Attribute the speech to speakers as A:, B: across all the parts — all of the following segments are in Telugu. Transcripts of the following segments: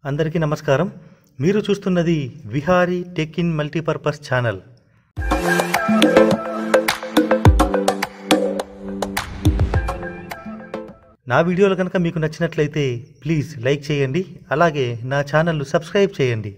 A: అందరికీ నమస్కారం మీరు చూస్తున్నది Vihari tech in multipurpose channel నా వీడియోలు కనుక మీకు నచ్చినట్లయితే ప్లీజ్ లైక్ చేయండి అలాగే నా ఛానల్ సబ్స్క్రైబ్ చేయండి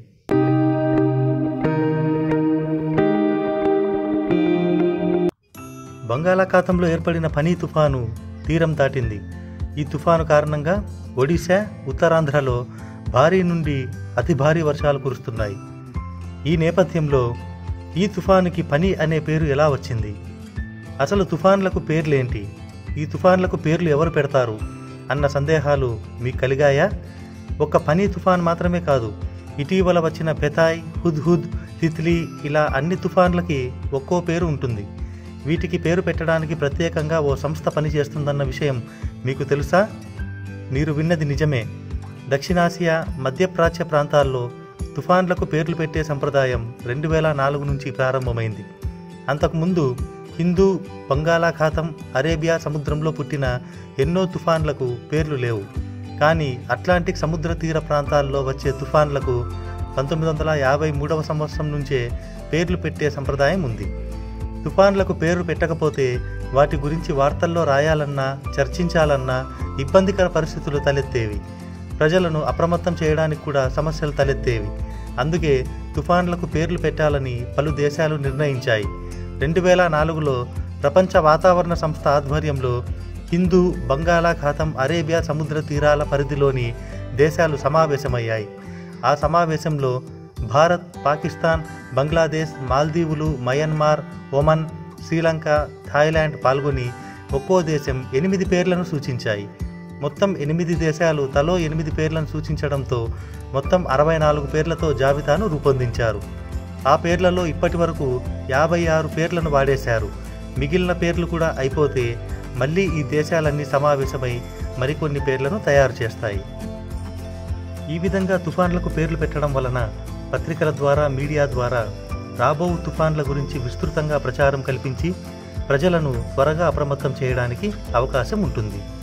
A: బంగాళాఖాతంలో ఏర్పడిన ఫనీ తుఫాను తీరం దాటింది ఈ తుఫాను కారణంగా ఒడిశా ఉత్తరాంధ్రలో భారీ నుండి అతి భారీ వర్షాలు కురుస్తున్నాయి ఈ నేపథ్యంలో ఈ తుఫానుకి పని అనే పేరు ఎలా వచ్చింది అసలు తుఫాన్లకు పేర్లేంటి ఈ తుఫాన్లకు పేర్లు ఎవరు పెడతారు అన్న సందేహాలు మీకు కలిగాయా ఒక్క పని తుఫాన్ మాత్రమే కాదు ఇటీవల వచ్చిన పెతాయ్ హుద్ తిత్లీ ఇలా అన్ని తుఫాన్లకి ఒక్కో పేరు ఉంటుంది వీటికి పేరు పెట్టడానికి ప్రత్యేకంగా ఓ సంస్థ పనిచేస్తుందన్న విషయం మీకు తెలుసా మీరు విన్నది నిజమే దక్షిణాసియా మధ్యప్రాచ్య ప్రాంతాల్లో తుఫాన్లకు పేర్లు పెట్టే సంప్రదాయం రెండు వేల నాలుగు నుంచి ప్రారంభమైంది అంతకుముందు హిందూ బంగాళాఖాతం అరేబియా సముద్రంలో పుట్టిన ఎన్నో తుఫాన్లకు పేర్లు లేవు కానీ అట్లాంటిక్ సముద్ర తీర ప్రాంతాల్లో వచ్చే తుఫాన్లకు పంతొమ్మిది వందల యాభై మూడవ సంవత్సరం నుంచే పేర్లు పెట్టే సంప్రదాయం ఉంది తుఫాన్లకు పేరు పెట్టకపోతే వాటి గురించి వార్తల్లో రాయాలన్నా చర్చించాలన్నా ఇబ్బందికర పరిస్థితులు తలెత్తేవి ప్రజలను అప్రమత్తం చేయడానికి కూడా సమస్యలు తలెత్తేవి అందుకే తుఫాన్లకు పేర్లు పెట్టాలని పలు దేశాలు నిర్ణయించాయి రెండు వేల నాలుగులో ప్రపంచ వాతావరణ సంస్థ ఆధ్వర్యంలో హిందూ బంగాళాఖాతం అరేబియా సముద్ర తీరాల పరిధిలోని దేశాలు సమావేశమయ్యాయి ఆ సమావేశంలో భారత్ పాకిస్తాన్ బంగ్లాదేశ్ మాల్దీవులు మయన్మార్ ఒమన్ శ్రీలంక థాయిలాండ్ పాల్గొని ఒక్కో దేశం ఎనిమిది పేర్లను సూచించాయి మొత్తం ఎనిమిది దేశాలు తలో ఎనిమిది పేర్లను సూచించడంతో మొత్తం అరవై నాలుగు పేర్లతో జాబితాను రూపొందించారు ఆ పేర్లలో ఇప్పటి వరకు యాభై ఆరు పేర్లను వాడేశారు మిగిలిన పేర్లు కూడా అయిపోతే మళ్ళీ ఈ దేశాలన్నీ సమావేశమై మరికొన్ని పేర్లను తయారు చేస్తాయి ఈ విధంగా తుఫాన్లకు పేర్లు పెట్టడం వలన పత్రికల ద్వారా మీడియా ద్వారా రాబో తుఫాన్ల గురించి విస్తృతంగా ప్రచారం కల్పించి ప్రజలను త్వరగా అప్రమత్తం చేయడానికి అవకాశం ఉంటుంది